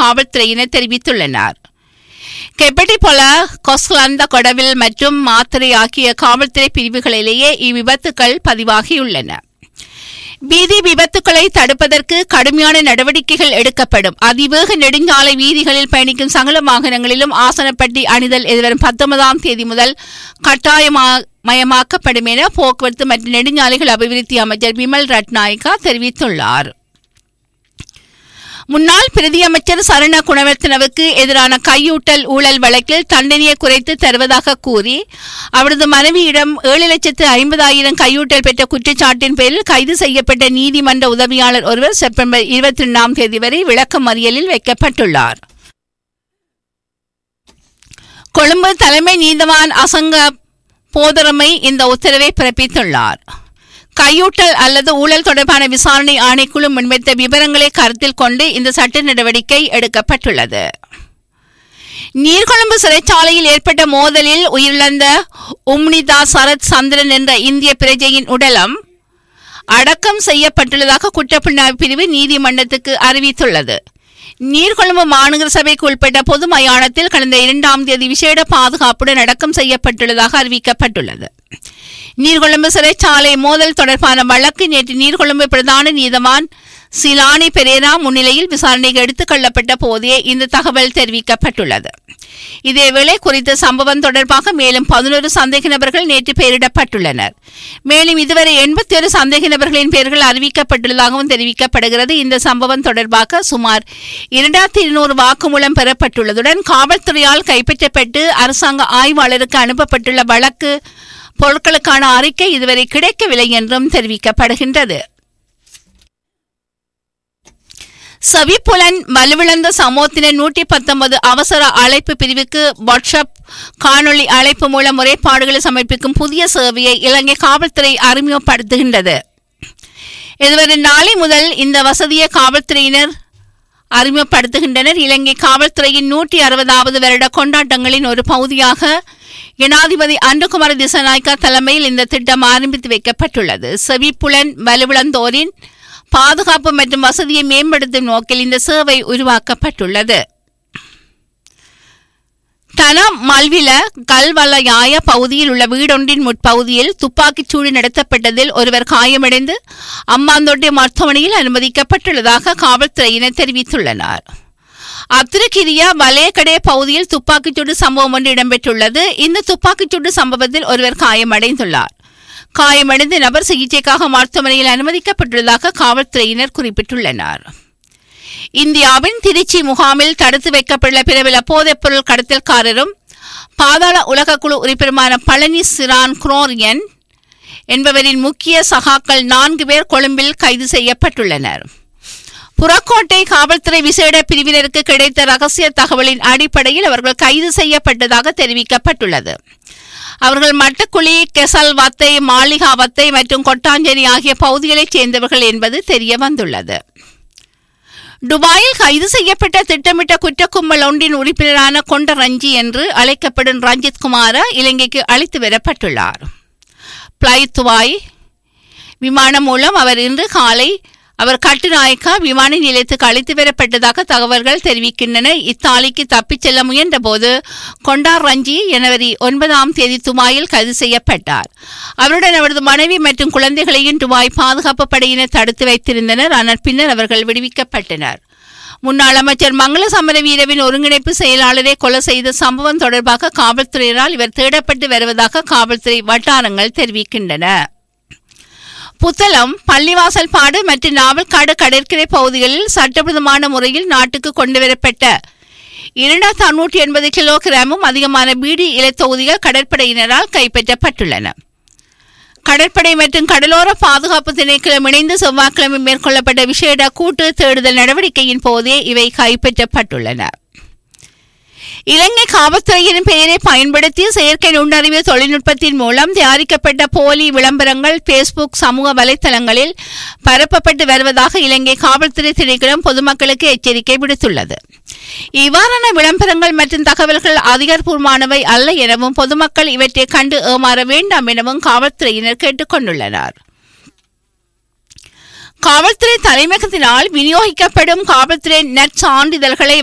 காவல்துறையினர் தெரிவித்துள்ளனர் கெப்பட்டிபொல கொஸ்லந்த கொடவில் மற்றும் மாத்திரை ஆகிய காவல்துறை பிரிவுகளிலேயே இவ்விபத்துக்கள் பதிவாகியுள்ளன வீதி விபத்துக்களை தடுப்பதற்கு கடுமையான நடவடிக்கைகள் எடுக்கப்படும் அதிவேக நெடுஞ்சாலை வீதிகளில் பயணிக்கும் சகல வாகனங்களிலும் ஆசனப்பட்டி அணிதல் எதிர்வரும் பத்தொன்பதாம் தேதி முதல் கட்டாயமயமாக்கப்படும் என போக்குவரத்து மற்றும் நெடுஞ்சாலைகள் அபிவிருத்தி அமைச்சர் விமல் ரட்நாயக்கா தெரிவித்துள்ளார் முன்னாள் பிரதி அமைச்சர் சரண குணவர்த்தனவுக்கு எதிரான கையூட்டல் ஊழல் வழக்கில் தண்டனையை குறைத்து தருவதாக கூறி அவரது மனைவியிடம் ஏழு லட்சத்து ஐம்பதாயிரம் கையூட்டல் பெற்ற குற்றச்சாட்டின் பேரில் கைது செய்யப்பட்ட நீதிமன்ற உதவியாளர் ஒருவர் செப்டம்பர் இருபத்தி ரெண்டாம் தேதி வரை விளக்க மறியலில் வைக்கப்பட்டுள்ளார் கொழும்பு தலைமை நீதவான் அசங்க போதரமை இந்த உத்தரவை பிறப்பித்துள்ளார் கையூட்டல் அல்லது ஊழல் தொடர்பான விசாரணை ஆணைக்குழு முன்வைத்த விவரங்களை கருத்தில் கொண்டு இந்த சட்ட நடவடிக்கை எடுக்கப்பட்டுள்ளது நீர்கொழும்பு சிறைச்சாலையில் ஏற்பட்ட மோதலில் உயிரிழந்த உம்னிதா சரத் சந்திரன் என்ற இந்திய பிரஜையின் உடலம் அடக்கம் செய்யப்பட்டுள்ளதாக குற்றப்புலனாய்வு பிரிவு நீதிமன்றத்துக்கு அறிவித்துள்ளது நீர்கொழும்பு மாநகர சபைக்கு உட்பட்ட பொது மயானத்தில் கடந்த இரண்டாம் தேதி விசேட பாதுகாப்புடன் அடக்கம் செய்யப்பட்டுள்ளதாக அறிவிக்கப்பட்டுள்ளது நீர்கொழும்பு சிறைச்சாலை மோதல் தொடர்பான வழக்கு நேற்று நீர்கொழும்பு பிரதான நீதவான் சிலானி பெரேரா முன்னிலையில் விசாரணைக்கு எடுத்துக் கொள்ளப்பட்ட போதே இந்த தகவல் தெரிவிக்கப்பட்டுள்ளது இதேவேளை குறித்த சம்பவம் தொடர்பாக மேலும் பதினோரு சந்தேக நபர்கள் நேற்று பெயரிடப்பட்டுள்ளனர் மேலும் இதுவரை எண்பத்தி ஒரு சந்தேக நபர்களின் பெயர்கள் அறிவிக்கப்பட்டுள்ளதாகவும் தெரிவிக்கப்படுகிறது இந்த சம்பவம் தொடர்பாக சுமார் இரண்டாயிரத்தி இருநூறு வாக்குமூலம் பெறப்பட்டுள்ளதுடன் காவல்துறையால் கைப்பற்றப்பட்டு அரசாங்க ஆய்வாளருக்கு அனுப்பப்பட்டுள்ள வழக்கு பொருட்களுக்கான அறிக்கை இதுவரை கிடைக்கவில்லை என்றும் தெரிவிக்கப்படுகின்றது சவிப்புலன் வலுவிழந்த சமூகத்தினர் நூற்றி பத்தொன்பது அவசர அழைப்பு பிரிவுக்கு வாட்ஸ்அப் காணொளி அழைப்பு மூலம் முறைப்பாடுகளை சமர்ப்பிக்கும் புதிய சேவையை இலங்கை காவல்துறை அறிமுகப்படுத்துகின்றது இதுவரை நாளை முதல் இந்த வசதியை காவல்துறையினர் அறிமுகப்படுத்துகின்றனர் இலங்கை காவல்துறையின் நூற்றி அறுபதாவது வருட கொண்டாட்டங்களின் ஒரு பகுதியாக ஜனாதிபதி அன்புகுமார் திசநாயக்கா தலைமையில் இந்த திட்டம் ஆரம்பித்து வைக்கப்பட்டுள்ளது செவிப்புலன் வலுவிழந்தோரின் பாதுகாப்பு மற்றும் வசதியை மேம்படுத்தும் நோக்கில் இந்த சேவை உருவாக்கப்பட்டுள்ளது தன மல்வில கல்வலயாய பகுதியில் உள்ள வீடொன்றின் முற்பகுதியில் துப்பாக்கிச் சூடு நடத்தப்பட்டதில் ஒருவர் காயமடைந்து அம்மாந்தோட்டை மருத்துவமனையில் அனுமதிக்கப்பட்டுள்ளதாக காவல்துறையினர் தெரிவித்துள்ளனர் அத்திரகிரியா வலயக்கடை பகுதியில் துப்பாக்கிச்சூடு சம்பவம் ஒன்று இடம்பெற்றுள்ளது இந்த துப்பாக்கிச்சூடு சம்பவத்தில் ஒருவர் காயமடைந்துள்ளார் காயமடைந்த நபர் சிகிச்சைக்காக மருத்துவமனையில் அனுமதிக்கப்பட்டுள்ளதாக காவல்துறையினர் குறிப்பிட்டுள்ளனர் இந்தியாவின் திருச்சி முகாமில் தடுத்து வைக்கப்பட்டுள்ள பிரபல போதைப்பொருள் கடத்தல்காரரும் பாதாள உலகக்குழு உறுப்பினருமான பழனி சிரான் குரோரியன் என்பவரின் முக்கிய சகாக்கள் நான்கு பேர் கொழும்பில் கைது செய்யப்பட்டுள்ளனர் புறக்கோட்டை காவல்துறை விசேட பிரிவினருக்கு கிடைத்த ரகசிய தகவலின் அடிப்படையில் அவர்கள் கைது செய்யப்பட்டதாக தெரிவிக்கப்பட்டுள்ளது அவர்கள் மட்டக்குழி கெசல் வத்தை மாளிகா வத்தை மற்றும் கொட்டாஞ்சேரி ஆகிய பகுதிகளைச் சேர்ந்தவர்கள் என்பது தெரிய வந்துள்ளது துபாயில் கைது செய்யப்பட்ட திட்டமிட்ட குற்றக்கும்பல் ஒன்றின் உறுப்பினரான கொண்ட ரஞ்சி என்று அழைக்கப்படும் ரஞ்சித் குமார இலங்கைக்கு அழைத்து வரப்பட்டுள்ளார் பிளைத் துபாய் விமானம் மூலம் அவர் இன்று காலை அவர் கட்டுநாயக்கா விமான நிலையத்துக்கு அழைத்து வரப்பட்டதாக தகவல்கள் தெரிவிக்கின்றன இத்தாலிக்கு தப்பிச் செல்ல முயன்றபோது கொண்டார் ரஞ்சி ஜனவரி ஒன்பதாம் தேதி துபாயில் கைது செய்யப்பட்டார் அவருடன் அவரது மனைவி மற்றும் குழந்தைகளையும் துபாய் பாதுகாப்பு படையினர் தடுத்து வைத்திருந்தனர் ஆனால் பின்னர் அவர்கள் விடுவிக்கப்பட்டனர் முன்னாள் அமைச்சர் மங்கள சமரவீரவின் ஒருங்கிணைப்பு செயலாளரை கொலை செய்த சம்பவம் தொடர்பாக காவல்துறையினரால் இவர் தேடப்பட்டு வருவதாக காவல்துறை வட்டாரங்கள் தெரிவிக்கின்றன புத்தளம் பள்ளிவாசல் பாடு மற்றும் நாவல்காடு கடற்கரை பகுதிகளில் சட்டவிரோதமான முறையில் நாட்டுக்கு கொண்டுவரப்பட்ட இரண்டாயிரத்து அறுநூற்றி எண்பது கிலோகிராமும் அதிகமான பீடி இலத்தொகுதிகள் கடற்படையினரால் கைப்பற்றப்பட்டுள்ளன கடற்படை மற்றும் கடலோர பாதுகாப்பு திணைக்களம் இணைந்து செவ்வாய்க்கிழமை மேற்கொள்ளப்பட்ட விசேட கூட்டு தேடுதல் நடவடிக்கையின் போதே இவை கைப்பற்றப்பட்டுள்ளன இலங்கை காவல்துறையின் பெயரை பயன்படுத்தி செயற்கை நுண்ணறிவு தொழில்நுட்பத்தின் மூலம் தயாரிக்கப்பட்ட போலி விளம்பரங்கள் பேஸ்புக் சமூக வலைத்தளங்களில் பரப்பப்பட்டு வருவதாக இலங்கை காவல்துறை திணைக்களம் பொதுமக்களுக்கு எச்சரிக்கை விடுத்துள்ளது இவ்வாறான விளம்பரங்கள் மற்றும் தகவல்கள் அதிகாரப்பூர்வமானவை அல்ல எனவும் பொதுமக்கள் இவற்றை கண்டு ஏமாற வேண்டாம் எனவும் காவல்துறையினர் கேட்டுக்கொண்டுள்ளனர் காவல்துறை தலைமையகத்தினால் விநியோகிக்கப்படும் காவல்துறை நற்சான்றிதழ்களை